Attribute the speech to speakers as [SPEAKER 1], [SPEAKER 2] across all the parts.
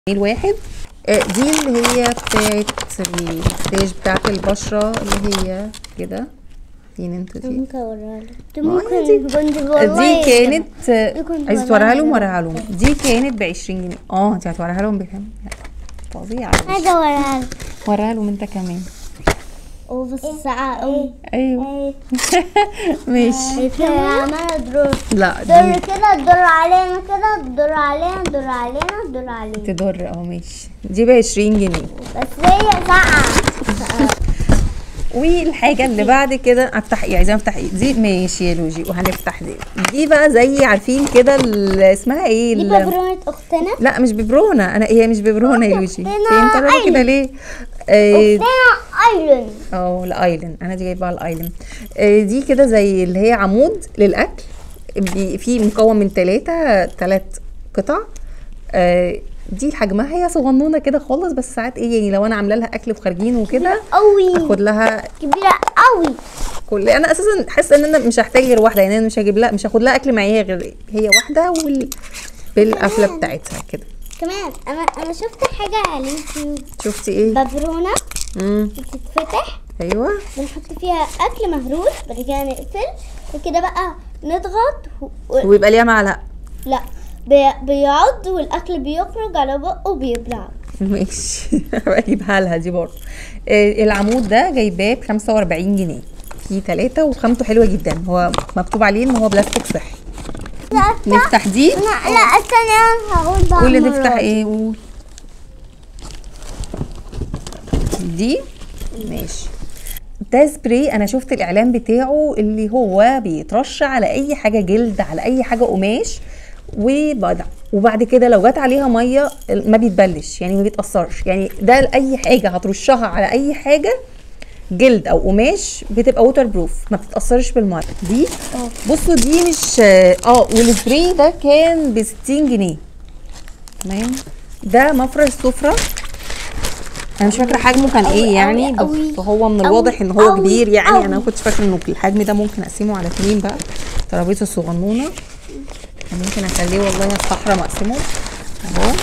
[SPEAKER 1] جنيه الواحد آه، دي اللي هي بتاعت المساج بتاعت البشرة اللي هي كده فين انت دي
[SPEAKER 2] ممكن اوريها لك دي
[SPEAKER 1] ما
[SPEAKER 2] ممكن
[SPEAKER 1] هي دي-
[SPEAKER 2] كنت والله
[SPEAKER 1] دي كانت آه،
[SPEAKER 2] دي كنت
[SPEAKER 1] عايزة توريها لهم
[SPEAKER 2] بوريها
[SPEAKER 1] وريها لهم دي كانت ب 20 جنيه اه انت هتوريها لهم بكام؟ لا، فظيعة
[SPEAKER 2] عايزه اوريها لك
[SPEAKER 1] وريها لهم انت كمان
[SPEAKER 2] وبس الساعه قوي
[SPEAKER 1] ايوه ماشي
[SPEAKER 2] عماله تدور
[SPEAKER 1] لا
[SPEAKER 2] دور
[SPEAKER 1] دي
[SPEAKER 2] كده تدور علينا كده تدور علينا تدور علينا تدور علينا
[SPEAKER 1] تضر اه ماشي دي ب 20 جنيه
[SPEAKER 2] بس هي ساعه
[SPEAKER 1] والحاجة اللي بعد كده افتح ايه عايزين افتح ايه دي ماشي يا لوجي وهنفتح دي دي بقى زي عارفين كده ال- اسمها ايه
[SPEAKER 2] دي
[SPEAKER 1] ال-
[SPEAKER 2] بابرونة اختنا
[SPEAKER 1] لا مش ببرونه انا هي مش ببرونه يا لوجي
[SPEAKER 2] أختنا
[SPEAKER 1] هي انت بقى كده
[SPEAKER 2] أيلين.
[SPEAKER 1] ليه آه،
[SPEAKER 2] اختنا ايرون
[SPEAKER 1] اه الايلن انا دي جايبها الايلن آه، دي كده زي اللي هي عمود للاكل بي- في مكون من ثلاثة ثلاث قطع آه، دي حجمها هي صغنونه كده خالص بس ساعات ايه يعني لو انا عامله لها اكل وخارجين وكده
[SPEAKER 2] قوي
[SPEAKER 1] اخد لها
[SPEAKER 2] كبيره قوي
[SPEAKER 1] كل انا اساسا حاسه ان انا مش هحتاج غير واحده يعني انا مش هجيب لها مش هاخد لها اكل معايا غير هي واحده وال بالقفله بتاعتها كده
[SPEAKER 2] كمان انا انا شفت حاجه على اليوتيوب
[SPEAKER 1] شفتي ايه
[SPEAKER 2] بابرونه
[SPEAKER 1] امم
[SPEAKER 2] بتتفتح
[SPEAKER 1] ايوه
[SPEAKER 2] بنحط فيها اكل مهروس بعد كده نقفل وكده بقى نضغط و... و...
[SPEAKER 1] ويبقى ليها معلقه
[SPEAKER 2] لا بي... بيعض والاكل بيخرج على بقه وبيبلع
[SPEAKER 1] ماشي هبقى اجيبها لها دي برضه آه، العمود ده جايباه ب 45 جنيه في ثلاثة وخامته حلوة جدا هو مكتوب عليه ان هو بلاستيك صحي
[SPEAKER 2] لا
[SPEAKER 1] نفتح دي
[SPEAKER 2] لا لا استنى أنا هقول بقى
[SPEAKER 1] قولي
[SPEAKER 2] مرة.
[SPEAKER 1] نفتح ايه قول دي ماشي ده سبراي انا شفت الاعلان بتاعه اللي هو بيترش على اي حاجه جلد على اي حاجه قماش وبعد وبعد كده لو جت عليها ميه ما بيتبلش يعني ما بيتاثرش يعني ده لاي حاجه هترشها على اي حاجه جلد او قماش بتبقى ووتر بروف ما بتتاثرش بالميه دي بصوا دي مش اه والسبراي ده كان ب 60 جنيه تمام ده مفرش سفره انا مش فاكره حجمه كان
[SPEAKER 2] أوي،
[SPEAKER 1] ايه يعني
[SPEAKER 2] أوي، أوي.
[SPEAKER 1] بس هو من
[SPEAKER 2] أوي،
[SPEAKER 1] الواضح ان هو
[SPEAKER 2] أوي،
[SPEAKER 1] كبير يعني
[SPEAKER 2] أوي.
[SPEAKER 1] انا ما كنتش فاكره انه الحجم ده ممكن اقسمه على اتنين بقى ترابيزه صغنونه ممكن اخليه والله الصحراء مقسمه اهو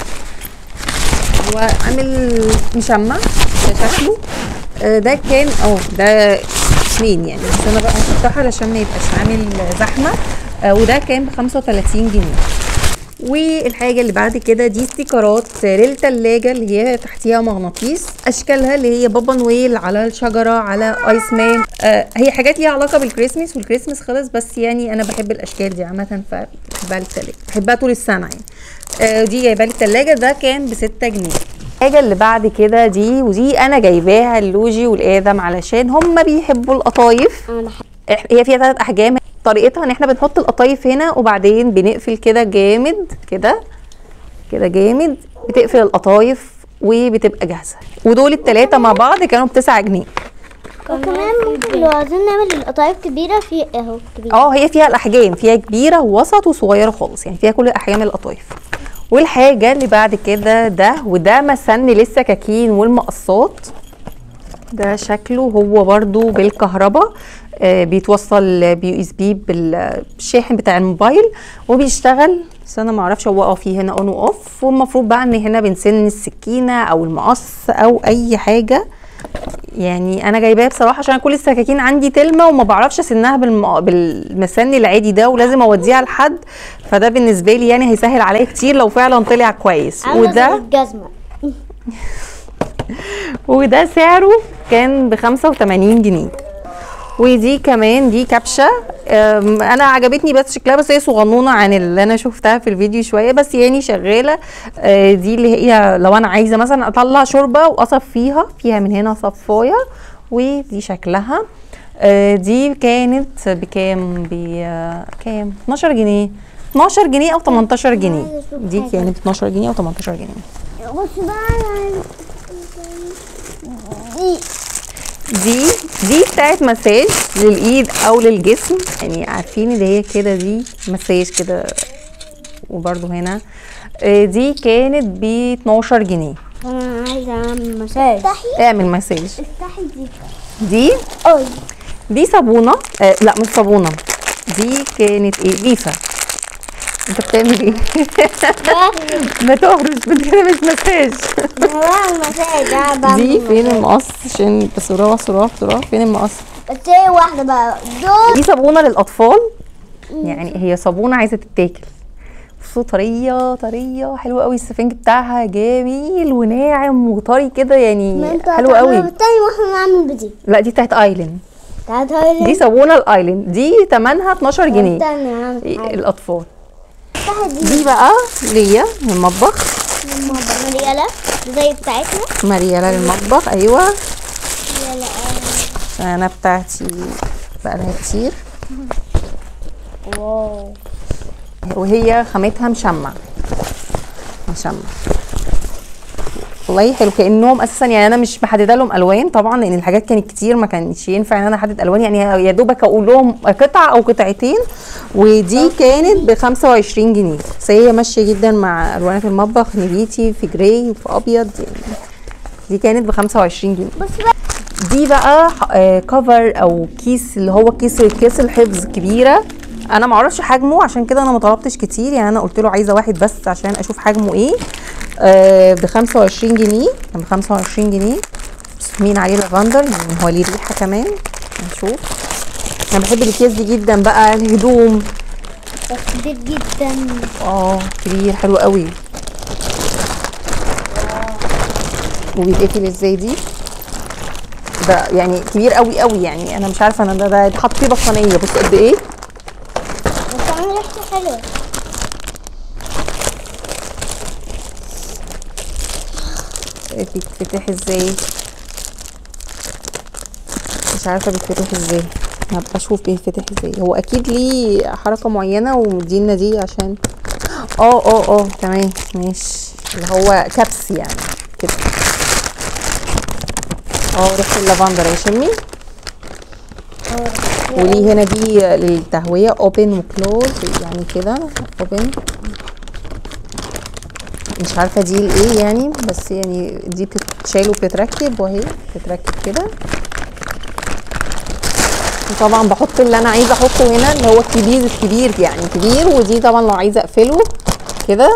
[SPEAKER 1] هو عامل مشمع ده شكله آه، ده كان اه ده اتنين يعني بس انا بقى هفتحه علشان ما يبقاش عامل زحمه آه، وده كان ب 35 جنيه والحاجة اللي بعد كده دي ستيكرات للتلاجة اللي هي تحتيها مغناطيس أشكالها اللي هي بابا نويل على الشجرة على آيس مان آه هي حاجات ليها علاقة بالكريسماس والكريسماس خلص بس يعني أنا بحب الأشكال دي عامة فبحبها للتلاجة بحبها طول السنة يعني آه دي جايبها لي التلاجة ده كان بستة جنيه الحاجة اللي بعد كده دي ودي أنا جايباها اللوجي والآدم علشان هم بيحبوا القطايف
[SPEAKER 2] انا بحب
[SPEAKER 1] إح- هي فيها ثلاث احجام طريقتها ان احنا بنحط القطايف هنا وبعدين بنقفل كده جامد كده كده جامد بتقفل القطايف وبتبقى جاهزه ودول الثلاثه مع بعض كانوا بتسعة جنيه
[SPEAKER 2] وكمان ممكن لو عايزين نعمل القطايف كبيره في اهو كبيره
[SPEAKER 1] اه هي فيها الاحجام فيها كبيره ووسط وصغيره خالص يعني فيها كل احجام القطايف والحاجه اللي بعد كده ده وده مسن للسكاكين والمقصات ده شكله هو برضو بالكهرباء آه بيتوصل بي اس بي بالشاحن بتاع الموبايل وبيشتغل بس انا ما اعرفش هو اه في هنا اون واوف والمفروض بقى ان هنا بنسن السكينه او المقص او اي حاجه يعني انا جايباه بصراحه عشان كل السكاكين عندي تلمه وما بعرفش اسنها بالم... بالمسن العادي ده ولازم اوديها لحد فده بالنسبه لي يعني هيسهل عليا كتير لو فعلا طلع كويس
[SPEAKER 2] عامله زي
[SPEAKER 1] وده
[SPEAKER 2] الجزمه
[SPEAKER 1] وده سعره كان ب 85 جنيه ودي كمان دي كبشه أم، انا عجبتني بس شكلها بس هي صغنونه عن اللي انا شفتها في الفيديو شويه بس يعني شغاله آه، دي اللي هي لو انا عايزه مثلا اطلع شوربه واصفيها فيها من هنا صفايه ودي شكلها آه، دي كانت بكام بكام 12 جنيه 12 جنيه او 18 جنيه
[SPEAKER 2] عايزة أشوف
[SPEAKER 1] دي
[SPEAKER 2] حاجة.
[SPEAKER 1] كانت 12 جنيه او 18 جنيه
[SPEAKER 2] بص بقى دي
[SPEAKER 1] دي دي بتاعت مساج للايد او للجسم يعني عارفين اللي هي كده دي مساج كده وبرده هنا آه، دي كانت ب 12 جنيه
[SPEAKER 2] انا عايزه اعمل مساج افتحي
[SPEAKER 1] اعمل مساج
[SPEAKER 2] افتحي دي
[SPEAKER 1] دي
[SPEAKER 2] اي
[SPEAKER 1] دي صابونه آه لا مش صابونه دي كانت ايه ليفه انت بتعمل ايه ما تهرش بنت كده مش مساج
[SPEAKER 2] بعمل مساج أنا بعمل
[SPEAKER 1] دي فين
[SPEAKER 2] مساج.
[SPEAKER 1] المقص عشان بسرعه بسرعه بسرعه فين المقص
[SPEAKER 2] بس هي واحدة بقى دول
[SPEAKER 1] دي صابونه للاطفال يعني هي صابونه عايزه تتاكل بصوا طريه طريه حلوه قوي السفنج بتاعها جميل وناعم وطري كده
[SPEAKER 2] ما
[SPEAKER 1] يعني
[SPEAKER 2] انت
[SPEAKER 1] حلو قوي
[SPEAKER 2] بالتاني واحنا نعمل بدي
[SPEAKER 1] لا دي بتاعت ايلاند
[SPEAKER 2] تعال هاي
[SPEAKER 1] دي صابونه الايلاند دي ثمنها 12 جنيه
[SPEAKER 2] استنى نعمل حاجة
[SPEAKER 1] الاطفال
[SPEAKER 2] افتحي دي
[SPEAKER 1] دي بقى ليا من المطبخ
[SPEAKER 2] ماما مريالة زي بتاعتنا
[SPEAKER 1] مريالة للمطبخ ايوه
[SPEAKER 2] يلا
[SPEAKER 1] انا بتاعتي بقى لها كتير
[SPEAKER 2] واو
[SPEAKER 1] وهي خامتها مشمع مشمع والله حلو كانهم اساسا يعني انا مش محدده لهم الوان طبعا لان الحاجات كانت كتير ما كانش ينفع ان انا احدد الوان يعني يا دوبك اقول لهم قطعه او قطعتين ودي كانت ب 25 جنيه بس هي ماشيه جدا مع الوانات المطبخ نبيتي في جراي وفي ابيض يعني دي كانت ب 25 جنيه
[SPEAKER 2] بص بقى
[SPEAKER 1] دي بقى آه، كفر او كيس اللي هو كيس كيس الحفظ كبيره انا ما اعرفش حجمه عشان كده انا ما طلبتش كتير يعني انا قلت له عايزه واحد بس عشان اشوف حجمه ايه ب 25 جنيه كان ب 25 جنيه مين عليه لافندر يعني هو ليه ريحه كمان نشوف انا بحب الاكياس دي جدا بقى الهدوم
[SPEAKER 2] بس كبير جدا
[SPEAKER 1] اه كبير حلو قوي وبيتقفل ازاي دي ده يعني كبير قوي قوي يعني انا مش عارفه انا ده ده حاط فيه بطانيه بص قد ايه
[SPEAKER 2] بس عامل ريحته حلوة
[SPEAKER 1] بيتفتح ازاي مش عارفه بيتفتح ازاي هبقى اشوف بيتفتح ازاي هو اكيد ليه حركه معينه ومدينا دي عشان اه اه اه تمام ماشي اللي هو كبس يعني كده اه ريحه اللافندر يا شمي وليه هنا دي للتهويه اوبن وكلوز يعني كده اوبن مش عارفه دي لايه يعني بس يعني دي بتتشال وبتتركب وهي بتتركب كده وطبعا بحط اللي انا عايزه احطه هنا اللي هو الكبير الكبير يعني كبير ودي طبعا لو عايزه اقفله كده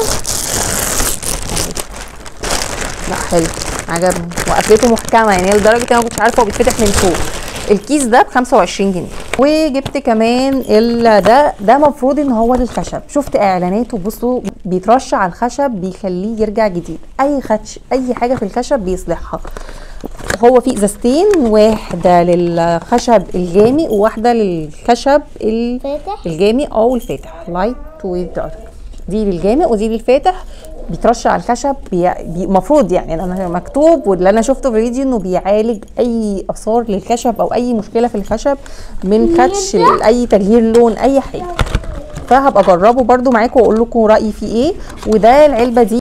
[SPEAKER 1] لا حلو عجبني وقفلته محكمه يعني لدرجه ان انا ما كنتش عارفه هو بيتفتح من فوق الكيس ده ب 25 جنيه وجبت كمان ال ده ده المفروض ان هو للخشب شفت اعلاناته بصوا بيترش على الخشب بيخليه يرجع جديد اي خدش اي حاجه في الخشب بيصلحها هو في ازازتين واحده للخشب الغامق وواحده للخشب ال-
[SPEAKER 2] فاتح
[SPEAKER 1] الجامق او الفاتح لايت ودارك دي للجامق ودي للفاتح بيترش على الخشب المفروض يعني انا مكتوب واللي انا شفته في الفيديو انه بيعالج اي اثار للخشب او اي مشكله في الخشب من خدش اي تغيير لون اي حاجه فهبقى اجربه برده معاكم واقول لكم رايي فيه ايه وده العلبه دي